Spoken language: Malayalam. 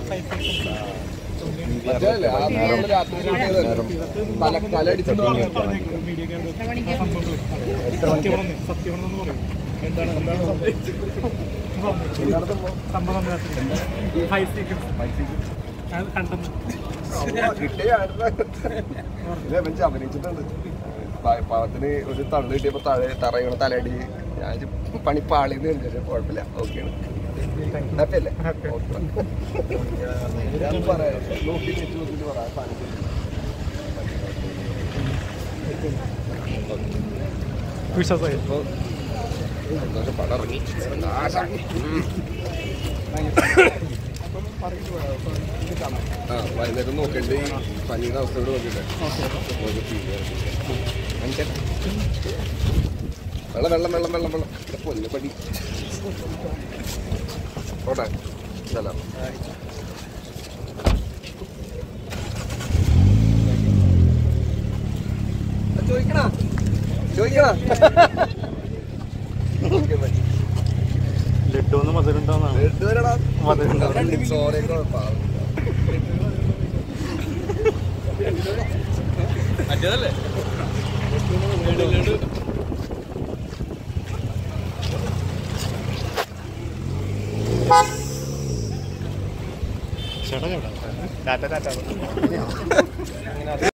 മറ്റേതല്ലേ, ആ നമ്മള് രാത്രി കിട്ടിയതല്ലേ? തല- തല അടിച്ചിട്ട് വന്നു. ആ, കിട്ടിയ ആളുടെ- ഇല്ല, ഇവൻ അഭിനയിച്ചിട്ടുണ്ട് പ- പാവത്തിന് ഒരു തള്ളു കിട്ടിയപ്പോ തല തറയണ തലയടി ഞാൻ ഇജ്ജ് പണി പാളിന്ന് കരുതി കുഴപ്പമില്ല ഓക്കെയാണ് ഹാപ്പി അല്ലേ Okay. ഞാൻ പറയാം നോക്കി വെച്ച് നോക്കിയിട്ട് പറയാം സാധനം വിശ്വാസമായി ഇപ്പൊ സന്തോഷം പടം ഇറങ്ങി ആശാണ്. ഉം. ആ വൈകുന്നേരം നോക്കണ്ട് ഈ പനിയുടെ അവസ്ഥയോട് നോക്കിട്ടെ വെള്ളം വെള്ളം വെള്ളം വെള്ളം വെള്ളം ഇവിടെ പൊന്നു പടി പോട്ടെ സ്ഥലം ചോദിക്കണ ചോദിക്കണ ഓക്കെ ബൈ ലഡു ഒന്ന് മധുരണ്ടാവുന്നതാണ് രണ്ടുപേരടാ മധുരണ്ടാവും ചോരയൊക്കെ പാവം ചേട്ടാ ചേട്ടാ ടാറ്റ ടാറ്റ